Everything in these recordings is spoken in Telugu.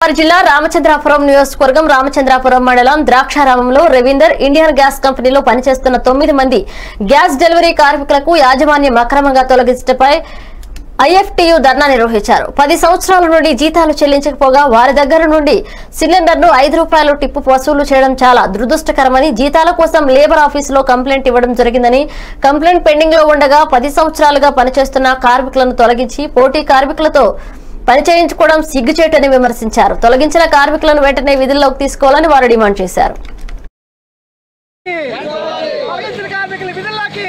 గోదావరి జిల్లా రామచంద్రాపురం నియోజకవర్గం రామచంద్రాపురం మండలం ద్రాక్షారామంలో రవీందర్ ఇండియన్ గ్యాస్ కంపెనీలో పనిచేస్తున్న తొమ్మిది మంది గ్యాస్ డెలివరీ కార్మికులకు యాజమాన్యం అక్రమంగా తొలగించడంపై ఐఎఫ్టీయు ధర్నా నిర్వహించారు పది సంవత్సరాల నుండి జీతాలు చెల్లించకపోగా వారి దగ్గర నుండి సిలిండర్ ను ఐదు రూపాయలు టిప్పు వసూలు చేయడం చాలా దురదృష్టకరమని జీతాల కోసం లేబర్ ఆఫీసులో కంప్లైంట్ ఇవ్వడం జరిగిందని కంప్లైంట్ పెండింగ్ లో ఉండగా పది సంవత్సరాలుగా పనిచేస్తున్న కార్మికులను తొలగించి పోటీ కార్మికులతో పని చేయించుకోవడం సిగ్గుచేటని విమర్శించారు తొలగించిన కార్మికులను వెంటనే విధుల్లోకి తీసుకోవాలని వారు డిమాండ్ చేశారు తొలగించిన కార్మికుల విధుల్లోకి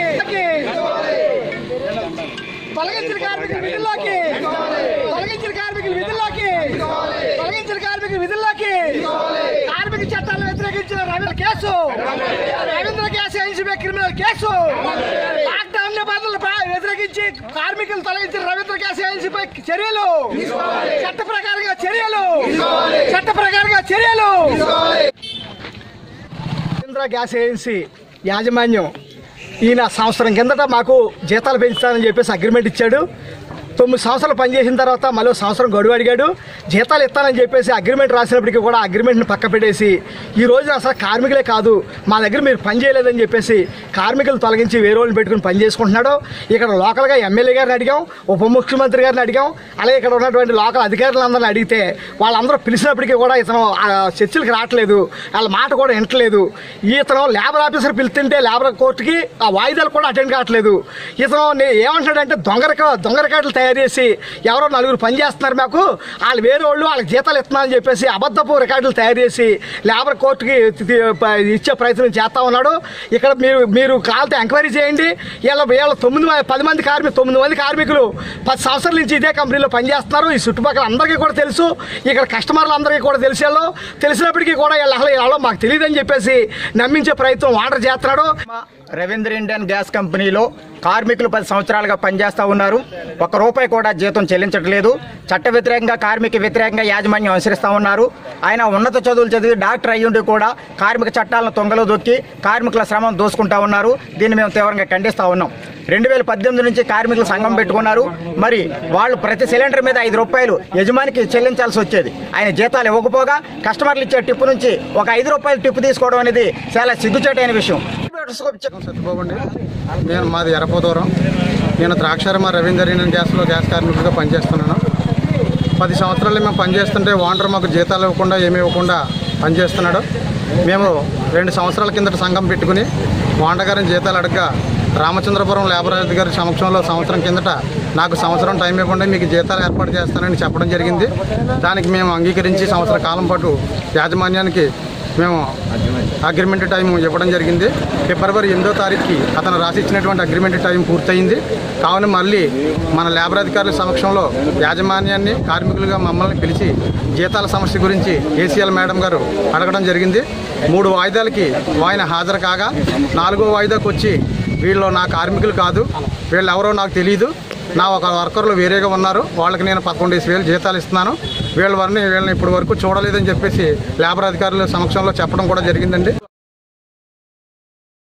తొలగించిన కార్మికుల విధుల్లోకి తొలగించిన కార్మికుల విధుల్లోకి తొలగించిన కార్మికుల విధుల్లోకి కార్మిక చట్టాలను వ్యతిరేకించిన Ravindra case Ravindra case N C B criminal case lockdown నిబంధనలు ప్ర- వ్యతిరేకించి కార్మికులు తొలగించిన రవీంద్ర కేసు ఎన్సీపై చర్యలు చట్ట ప్రకారంగా చర్యలు చట్ట ప్రకారంగా చర్యలు కేంద్ర గ్యాస్ ఏజెన్సీ యాజమాన్యం ఈయన సంవత్సరం కిందట మాకు జీతాలు పెంచుతానని చెప్పేసి అగ్రిమెంట్ ఇచ్చాడు తొమ్మిది సంవత్సరాలు పనిచేసిన తర్వాత మళ్ళీ ఒక సంవత్సరం గడువు అడిగాడు జీతాలు ఇస్తానని చెప్పేసి అగ్రిమెంట్ రాసినప్పటికీ కూడా అగ్రిమెంట్ని పక్క పెట్టేసి ఈ రోజు అసలు కార్మికులే కాదు మా దగ్గర మీరు పని చేయలేదని చెప్పేసి కార్మికులు తొలగించి వేరే వాళ్ళని పెట్టుకుని పని చేసుకుంటున్నాడు ఇక్కడ లోకల్గా ఎమ్మెల్యే గారిని అడిగాం ఉప ముఖ్యమంత్రి గారిని అడిగాం అలాగే ఇక్కడ ఉన్నటువంటి లోకల్ అధికారులందరిని అడిగితే వాళ్ళందరూ పిలిచినప్పటికీ కూడా ఇతను ఆ చర్చలకు రావట్లేదు వాళ్ళ మాట కూడా వింటలేదు ఇతను లేబర్ ఆఫీసర్ పిలుతుంటే లేబర్ కోర్టుకి ఆ వాయిదాలు కూడా అటెండ్ కావట్లేదు ఇతను నే- ఏమంటాడంటే దొంగరక దొంగ రికార్డులు తయారు చేసి ఎవరో నలుగురు పని చేస్తున్నారు మాకు వాళ్ళు వేరే వాళ్ళు వాళ్ళకి జీతాలు ఇస్తున్నారని చెప్పేసి అబద్ధపు రికార్డులు తయారు చేసి లేబర్ కోర్టుకి తి- తి- ప- ఇచ్చే ప్రయత్నం చేస్తా ఉన్నాడు ఇక్కడ మీరు మీరు కావాలంటే ఎంక్వైరీ చేయండి వీళ్ళ వీళ్ళ తొమ్మిది మ- పది మంది కార్మికులు తొమ్మిది మంది కార్మికులు పది సంవత్సరాల నుంచి ఇదే కంపెనీలో పనిచేస్తున్నారు ఈ చుట్టుపక్కల అందరికీ కూడా తెలుసు ఇక్కడ కస్టమర్లు అందరికీ కూడా తెలిసి వీళ్ళు తెలిసినప్పటికీ కూడా వీళ్ళు అసలు వీళ్ళు మాకు తెలియదని చెప్పేసి నమ్మించే ప్రయత్నం ఆర్డర్ చేస్తున్నాడు రవీంద్ర ఇండియన్ గ్యాస్ కంపెనీలో కార్మికులు పది సంవత్సరాలుగా పనిచేస్తూ ఉన్నారు ఒక్క రూపాయి కూడా జీతం చెల్లించట్లేదు చట్ట వ్యతిరేకంగా కార్మిక వ్యతిరేకంగా యాజమాన్యం అనుసరిస్తూ ఉన్నారు ఆయన ఉన్నత చదువులు చదివి డాక్టర్ అయ్యుండి కూడా కార్మిక చట్టాలను తొంగలో దొక్కి కార్మికుల శ్రమం దోసుకుంటా ఉన్నారు దీన్ని మేము తీవ్రంగా ఖండిస్తూ ఉన్నాం రెండు వేల పద్దెనిమిది నుంచి కార్మికులు సంఘం పెట్టుకున్నారు మరి వాళ్ళు ప్రతి సిలిండర్ మీద ఐదు రూపాయలు యజమానికి చెల్లించాల్సి వచ్చేది ఆయన జీతాలు ఇవ్వకపోగా కస్టమర్లు ఇచ్చే టిప్పు నుంచి ఒక ఐదు రూపాయలు టిప్పు తీసుకోవడం అనేది చాలా సిగ్గుచేటైన విషయం సత్యబాబు అండి నేను మాది ఎరపోదూరం నేను ద్రాక్షారమ రవీందర్ ఇండియన్ గ్యాస్లో గ్యాస్ కార్మికుడిగా పనిచేస్తున్నాను పది సంవత్సరాలు మేము పనిచేస్తుంటే ఓనర్ మాకు జీతాలు ఇవ్వకుండా ఏమీ ఇవ్వకుండా పనిచేస్తున్నాడు మేము రెండు సంవత్సరాల కిందట సంఘం పెట్టుకుని ఓనర్ గారిని జీతాలు అడగగా రామచంద్రపురం లేబర్ గారి సమక్షంలో సంవత్సరం కిందట నాకు సంవత్సరం టైం ఇవ్వకుండా మీకు జీతాలు ఏర్పాటు చేస్తానని చెప్పడం జరిగింది దానికి మేము అంగీకరించి సంవత్సర కాలం పాటు యాజమాన్యానికి మేము అగ్రిమెంట్ టైం ఇవ్వడం జరిగింది ఫిబ్రవరి ఎనిమిదో తారీఖుకి అతను రాసి ఇచ్చినటువంటి అగ్రిమెంట్ టైం పూర్తయింది కావున మళ్ళీ మన లేబర్ అధికారుల సమక్షంలో యాజమాన్యాన్ని కార్మికులుగా మమ్మల్ని పిలిచి జీతాల సమస్య గురించి ఏసీఎల్ మేడం గారు అడగడం జరిగింది మూడు వాయిదాలకి ఆయన హాజరు కాగా నాలుగో వాయిదాకు వచ్చి వీళ్ళు నా కార్మికులు కాదు వీళ్ళు ఎవరో నాకు తెలియదు నా ఒక వర్కర్లు వేరేగా ఉన్నారు వాళ్ళకి నేను పదకొండు వేలు జీతాలు ఇస్తున్నాను వీళ్ళ వారిని వీళ్ళని ఇప్పటి వరకు చూడలేదని చెప్పేసి లేబర్ అధికారుల సమక్షంలో చెప్పడం కూడా జరిగిందండి